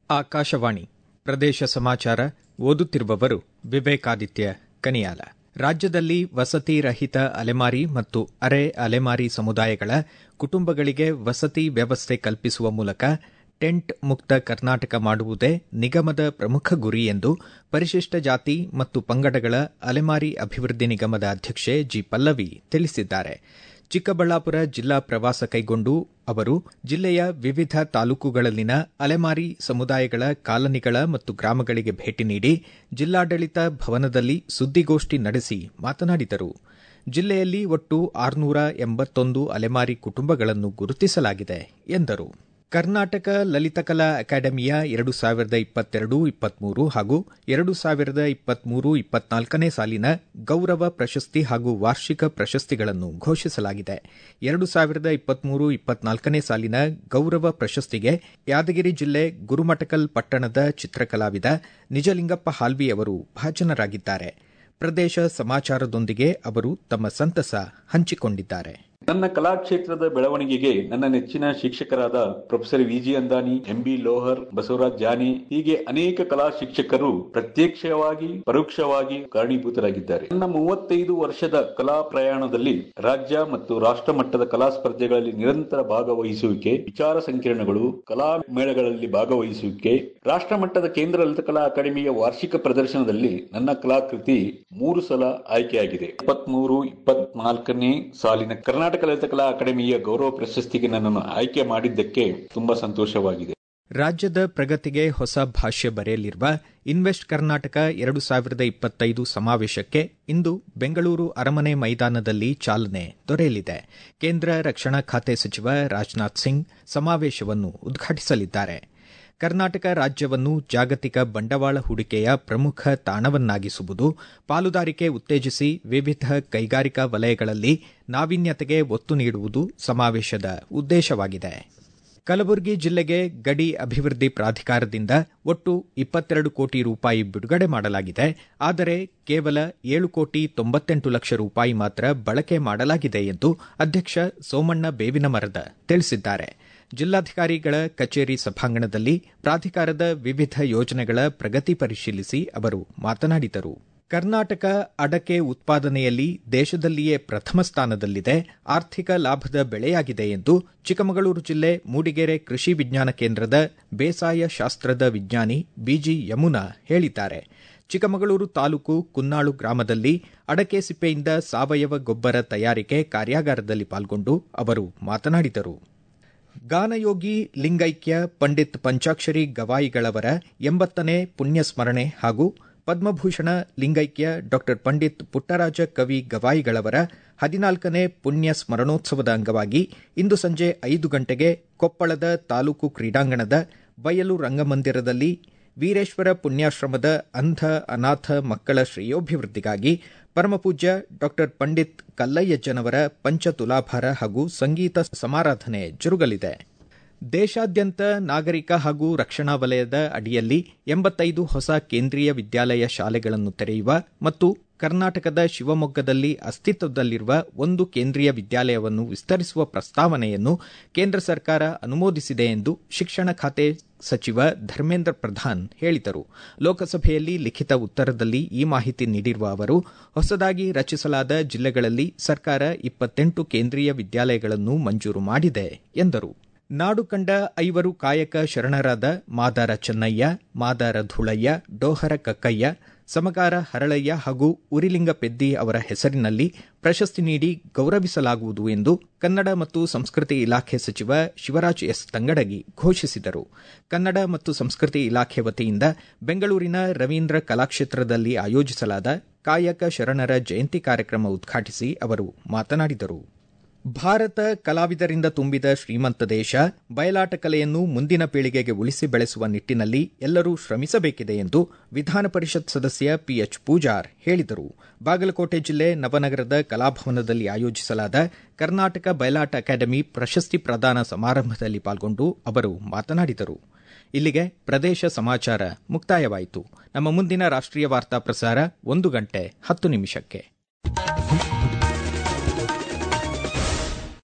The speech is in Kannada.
ಆಕಾಶವಾಣಿ ಪ್ರದೇಶ ಸಮಾಚಾರ ಓದುತ್ತಿರುವವರು ವಿವೇಕಾದಿತ್ಯ ಕನಿಯಾಲ ರಾಜ್ಯದಲ್ಲಿ ವಸತಿ ರಹಿತ ಅಲೆಮಾರಿ ಮತ್ತು ಅರೆ ಅಲೆಮಾರಿ ಸಮುದಾಯಗಳ ಕುಟುಂಬಗಳಿಗೆ ವಸತಿ ವ್ಯವಸ್ಥೆ ಕಲ್ಪಿಸುವ ಮೂಲಕ ಟೆಂಟ್ ಮುಕ್ತ ಕರ್ನಾಟಕ ಮಾಡುವುದೇ ನಿಗಮದ ಪ್ರಮುಖ ಗುರಿ ಎಂದು ಪರಿಶಿಷ್ಟ ಜಾತಿ ಮತ್ತು ಪಂಗಡಗಳ ಅಲೆಮಾರಿ ಅಭಿವೃದ್ಧಿ ನಿಗಮದ ಅಧ್ಯಕ್ಷೆ ಜಿ ಪಲ್ಲವಿ ತಿಳಿಸಿದ್ದಾರೆ ಚಿಕ್ಕಬಳ್ಳಾಪುರ ಜಿಲ್ಲಾ ಪ್ರವಾಸ ಕೈಗೊಂಡು ಅವರು ಜಿಲ್ಲೆಯ ವಿವಿಧ ತಾಲೂಕುಗಳಲ್ಲಿನ ಅಲೆಮಾರಿ ಸಮುದಾಯಗಳ ಕಾಲನಿಗಳ ಮತ್ತು ಗ್ರಾಮಗಳಿಗೆ ಭೇಟಿ ನೀಡಿ ಜಿಲ್ಲಾಡಳಿತ ಭವನದಲ್ಲಿ ಸುದ್ದಿಗೋಷ್ಠಿ ನಡೆಸಿ ಮಾತನಾಡಿದರು ಜಿಲ್ಲೆಯಲ್ಲಿ ಒಟ್ಟು ಆರುನೂರ ಎಂಬತ್ತೊಂದು ಅಲೆಮಾರಿ ಕುಟುಂಬಗಳನ್ನು ಗುರುತಿಸಲಾಗಿದೆ ಎಂದರು ಕರ್ನಾಟಕ ಲಲಿತಕಲಾ ಅಕಾಡೆಮಿಯ ಎರಡು ಸಾವಿರದ ಇಪ್ಪತ್ತೆರಡು ಇಪ್ಪತ್ಮೂರು ಹಾಗೂ ಎರಡು ಸಾವಿರದ ಇಪ್ಪತ್ಮೂರು ಇಪ್ಪತ್ನಾಲ್ಕನೇ ಸಾಲಿನ ಗೌರವ ಪ್ರಶಸ್ತಿ ಹಾಗೂ ವಾರ್ಷಿಕ ಪ್ರಶಸ್ತಿಗಳನ್ನು ಘೋಷಿಸಲಾಗಿದೆ ಎರಡು ಸಾವಿರದ ಇಪ್ಪತ್ಮೂರು ಇಪ್ಪತ್ನಾಲ್ಕನೇ ಸಾಲಿನ ಗೌರವ ಪ್ರಶಸ್ತಿಗೆ ಯಾದಗಿರಿ ಜಿಲ್ಲೆ ಗುರುಮಠಕಲ್ ಪಟ್ಟಣದ ಚಿತ್ರಕಲಾವಿದ ನಿಜಲಿಂಗಪ್ಪ ಹಾಲ್ವಿ ಅವರು ಭಾಜನರಾಗಿದ್ದಾರೆ ಪ್ರದೇಶ ಸಮಾಚಾರದೊಂದಿಗೆ ಅವರು ತಮ್ಮ ಸಂತಸ ಹಂಚಿಕೊಂಡಿದ್ದಾರೆ ನನ್ನ ಕಲಾಕ್ಷೇತ್ರದ ಬೆಳವಣಿಗೆಗೆ ನನ್ನ ನೆಚ್ಚಿನ ಶಿಕ್ಷಕರಾದ professor Viji Andani M B Lohar Basavaraj Jani ಹೀಗೆ ಅನೇಕ ಕಲಾ ಶಿಕ್ಷಕರು ಪ್ರತ್ಯಕ್ಷವಾಗಿ ಪರೋಕ್ಷವಾಗಿ ಕಾರಣೀಭೂತರಾಗಿದ್ದಾರೆ ನನ್ನ ಮೂವತ್ತೈದು ವರ್ಷದ ಕಲಾ ಪ್ರಯಾಣದಲ್ಲಿ ರಾಜ್ಯ ಮತ್ತು ರಾಷ್ಟ್ರ ಮಟ್ಟದ ಕಲಾ ಸ್ಪರ್ಧೆಗಳಲ್ಲಿ ನಿರಂತರ ಭಾಗವಹಿಸುವಿಕೆ ವಿಚಾರ ಸಂಕಿರಣಗಳು ಕಲಾ ಮೇಳಗಳಲ್ಲಿ ಭಾಗವಹಿಸುವಿಕೆ ರಾಷ್ಟ್ರ ಮಟ್ಟದ ಕೇಂದ್ರ ಲಲಿತಕಲಾ ಅಕಾಡೆಮಿಯ ವಾರ್ಷಿಕ ಪ್ರದರ್ಶನದಲ್ಲಿ ನನ್ನ ಕಲಾಕೃತಿ ಮೂರು ಸಲ ಆಯ್ಕೆಯಾಗಿದೆ ಇಪ್ಪತ್ಮೂರು ಇಪ್ಪತ್ನಾಲ್ಕನೇ ಸಾಲಿನ ಕರ್ನಾಟಕ ಲಲಿತಕಲಾ ಅಕಾಡೆಮಿಯ ಗೌರವ ಪ್ರಶಸ್ತಿಗೆ ನನ್ನನ್ನು ಆಯ್ಕೆ ಮಾಡಿದ್ದಕ್ಕೆ ತುಂಬಾ ಸಂತೋಷವಾಗಿದೆ ರಾಜ್ಯದ ಪ್ರಗತಿಗೆ ಹೊಸ ಭಾಷ್ಯ ಬರೆಯಲಿರುವ ಇನ್ವೆಸ್ಟ್ ಕರ್ನಾಟಕ ಎರಡು ಸಾವಿರದ ಇಪ್ಪತ್ತೈದು ಸಮಾವೇಶಕ್ಕೆ ಇಂದು ಬೆಂಗಳೂರು ಅರಮನೆ ಮೈದಾನದಲ್ಲಿ ಚಾಲನೆ ದೊರೆಯಲಿದೆ ಕೇಂದ್ರ ರಕ್ಷಣಾ ಖಾತೆ ಸಚಿವ ರಾಜನಾಥ್ ಸಿಂಗ್ ಸಮಾವೇಶವನ್ನು ಉದ್ಘಾಟಿಸಲಿದ್ದಾರೆ ಕರ್ನಾಟಕ ರಾಜ್ಯವನ್ನು ಜಾಗತಿಕ ಬಂಡವಾಳ ಹೂಡಿಕೆಯ ಪ್ರಮುಖ ತಾಣವನ್ನಾಗಿಸುವುದು ಪಾಲುದಾರಿಕೆ ಉತ್ತೇಜಿಸಿ ವಿವಿಧ ಕೈಗಾರಿಕಾ ವಲಯಗಳಲ್ಲಿ ನಾವೀನ್ಯತೆಗೆ ಒತ್ತು ನೀಡುವುದು ಸಮಾವೇಶದ ಉದ್ದೇಶವಾಗಿದೆ ಕಲಬುರಗಿ ಜಿಲ್ಲೆಗೆ ಗಡಿ ಅಭಿವೃದ್ಧಿ ಪ್ರಾಧಿಕಾರದಿಂದ ಒಟ್ಟು ಇಪ್ಪತ್ತೆರಡು ಕೋಟಿ ರೂಪಾಯಿ ಬಿಡುಗಡೆ ಮಾಡಲಾಗಿದೆ ಆದರೆ ಕೇವಲ ಏಳು ಕೋಟಿ ತೊಂಬತ್ತೆಂಟು ಲಕ್ಷ ರೂಪಾಯಿ ಮಾತ್ರ ಬಳಕೆ ಮಾಡಲಾಗಿದೆ ಎಂದು ಅಧ್ಯಕ್ಷ ಸೋಮಣ್ಣ ಬೇವಿನಮರದ ತಿಳಿಸಿದ್ದಾರೆ ಜಿಲ್ಲಾಧಿಕಾರಿಗಳ ಕಚೇರಿ ಸಭಾಂಗಣದಲ್ಲಿ ಪ್ರಾಧಿಕಾರದ ವಿವಿಧ ಯೋಜನೆಗಳ ಪ್ರಗತಿ ಪರಿಶೀಲಿಸಿ ಅವರು ಮಾತನಾಡಿದರು ಕರ್ನಾಟಕ ಅಡಕೆ ಉತ್ಪಾದನೆಯಲ್ಲಿ ದೇಶದಲ್ಲಿಯೇ ಪ್ರಥಮ ಸ್ಥಾನದಲ್ಲಿದೆ ಆರ್ಥಿಕ ಲಾಭದ ಬೆಳೆಯಾಗಿದೆ ಎಂದು ಚಿಕ್ಕಮಗಳೂರು ಜಿಲ್ಲೆ ಮೂಡಿಗೆರೆ ಕೃಷಿ ವಿಜ್ಞಾನ ಕೇಂದ್ರದ ಬೇಸಾಯ ಶಾಸ್ತ್ರದ ವಿಜ್ಞಾನಿ ಬಿಜಿ ಯಮುನಾ ಹೇಳಿದ್ದಾರೆ ಚಿಕ್ಕಮಗಳೂರು ತಾಲೂಕು ಕುನ್ನಾಳು ಗ್ರಾಮದಲ್ಲಿ ಅಡಕೆ ಸಿಪ್ಪೆಯಿಂದ ಸಾವಯವ ಗೊಬ್ಬರ ತಯಾರಿಕೆ ಕಾರ್ಯಾಗಾರದಲ್ಲಿ ಪಾಲ್ಗೊಂಡು ಅವರು ಮಾತನಾಡಿದರು ಗಾನಯೋಗಿ ಲಿಂಗೈಕ್ಯ ಪಂಡಿತ್ ಪಂಚಾಕ್ಷರಿ ಗವಾಯಿಗಳವರ ಎಂಬತ್ತನೇ ಪುಣ್ಯಸ್ಮರಣೆ ಹಾಗೂ ಪದ್ಮಭೂಷಣ ಲಿಂಗೈಕ್ಯ ಡಾ ಪಂಡಿತ್ ಪುಟ್ಟರಾಜ ಕವಿ ಗವಾಯಿಗಳವರ ಹದಿನಾಲ್ಕನೇ ಪುಣ್ಯ ಸ್ಮರಣೋತ್ಸವದ ಅಂಗವಾಗಿ ಇಂದು ಸಂಜೆ ಐದು ಗಂಟೆಗೆ ಕೊಪ್ಪಳದ ತಾಲೂಕು ಕ್ರೀಡಾಂಗಣದ ಬಯಲು ರಂಗಮಂದಿರದಲ್ಲಿ ವೀರೇಶ್ವರ ಪುಣ್ಯಾಶ್ರಮದ ಅಂಧ ಅನಾಥ ಮಕ್ಕಳ ಶ್ರೇಯೋಭಿವೃದ್ಧಿಗಾಗಿ ಪರಮಪೂಜ್ಯ ಡಾ ಪಂಡಿತ್ ಕಲ್ಲಯ್ಯಜ್ಜನವರ ಪಂಚತುಲಾಭಾರ ಹಾಗೂ ಸಂಗೀತ ಸಮಾರಾಧನೆ ಜರುಗಲಿದೆ ದೇಶಾದ್ಯಂತ ನಾಗರಿಕ ಹಾಗೂ ರಕ್ಷಣಾ ವಲಯದ ಅಡಿಯಲ್ಲಿ ಎಂಬತ್ತೈದು ಹೊಸ ಕೇಂದ್ರೀಯ ವಿದ್ಯಾಲಯ ಶಾಲೆಗಳನ್ನು ತೆರೆಯುವ ಮತ್ತು ಕರ್ನಾಟಕದ ಶಿವಮೊಗ್ಗದಲ್ಲಿ ಅಸ್ತಿತ್ವದಲ್ಲಿರುವ ಒಂದು ಕೇಂದ್ರೀಯ ವಿದ್ಯಾಲಯವನ್ನು ವಿಸ್ತರಿಸುವ ಪ್ರಸ್ತಾವನೆಯನ್ನು ಕೇಂದ್ರ ಸರ್ಕಾರ ಅನುಮೋದಿಸಿದೆ ಎಂದು ಶಿಕ್ಷಣ ಖಾತೆ ಸಚಿವ ಧರ್ಮೇಂದ್ರ ಪ್ರಧಾನ್ ಹೇಳಿದರು ಲೋಕಸಭೆಯಲ್ಲಿ ಲಿಖಿತ ಉತ್ತರದಲ್ಲಿ ಈ ಮಾಹಿತಿ ನೀಡಿರುವ ಅವರು ಹೊಸದಾಗಿ ರಚಿಸಲಾದ ಜಿಲ್ಲೆಗಳಲ್ಲಿ ಸರ್ಕಾರ ಇಪ್ಪತ್ತೆಂಟು ಕೇಂದ್ರೀಯ ವಿದ್ಯಾಲಯಗಳನ್ನು ಮಂಜೂರು ಮಾಡಿದೆ ಎಂದರು ನಾಡು ಕಂಡ ಐವರು ಕಾಯಕ ಶರಣರಾದ ಮಾದಾರ ಚೆನ್ನಯ್ಯ ಮಾದಾರ ಧುಳಯ್ಯ ಡೋಹರ ಕಕ್ಕಯ್ಯ ಸಮಗಾರ ಹರಳಯ್ಯ ಹಾಗೂ ಉರಿಲಿಂಗ ಪೆದ್ದಿ ಅವರ ಹೆಸರಿನಲ್ಲಿ ಪ್ರಶಸ್ತಿ ನೀಡಿ ಗೌರವಿಸಲಾಗುವುದು ಎಂದು ಕನ್ನಡ ಮತ್ತು ಸಂಸ್ಕೃತಿ ಇಲಾಖೆ ಸಚಿವ ಶಿವರಾಜ್ ಎಸ್ ತಂಗಡಗಿ ಘೋಷಿಸಿದರು ಕನ್ನಡ ಮತ್ತು ಸಂಸ್ಕೃತಿ ಇಲಾಖೆ ವತಿಯಿಂದ ಬೆಂಗಳೂರಿನ ರವೀಂದ್ರ ಕಲಾಕ್ಷೇತ್ರದಲ್ಲಿ ಆಯೋಜಿಸಲಾದ ಕಾಯಕ ಶರಣರ ಜಯಂತಿ ಕಾರ್ಯಕ್ರಮ ಉದ್ಘಾಟಿಸಿ ಅವರು ಮಾತನಾಡಿದರು ಭಾರತ ಕಲಾವಿದರಿಂದ ತುಂಬಿದ ಶ್ರೀಮಂತ ದೇಶ ಬಯಲಾಟ ಕಲೆಯನ್ನು ಮುಂದಿನ ಪೀಳಿಗೆಗೆ ಉಳಿಸಿ ಬೆಳೆಸುವ ನಿಟ್ಟಿನಲ್ಲಿ ಎಲ್ಲರೂ ಶ್ರಮಿಸಬೇಕಿದೆ ಎಂದು ವಿಧಾನ ಪರಿಷತ್ ಸದಸ್ಯ ಪಿಎಚ್ ಪೂಜಾರ್ ಹೇಳಿದರು ಬಾಗಲಕೋಟೆ ಜಿಲ್ಲೆ ನವನಗರದ ಕಲಾಭವನದಲ್ಲಿ ಆಯೋಜಿಸಲಾದ ಕರ್ನಾಟಕ ಬಯಲಾಟ ಅಕಾಡೆಮಿ ಪ್ರಶಸ್ತಿ ಪ್ರದಾನ ಸಮಾರಂಭದಲ್ಲಿ ಪಾಲ್ಗೊಂಡು ಅವರು ಮಾತನಾಡಿದರು ಇಲ್ಲಿಗೆ ಪ್ರದೇಶ ಸಮಾಚಾರ ಮುಕ್ತಾಯವಾಯಿತು ನಮ್ಮ ಮುಂದಿನ ರಾಷ್ಟ್ರೀಯ ವಾರ್ತಾ ಪ್ರಸಾರ ಒಂದು ಗಂಟೆ ಹತ್ತು ನಿಮಿಷಕ್ಕೆ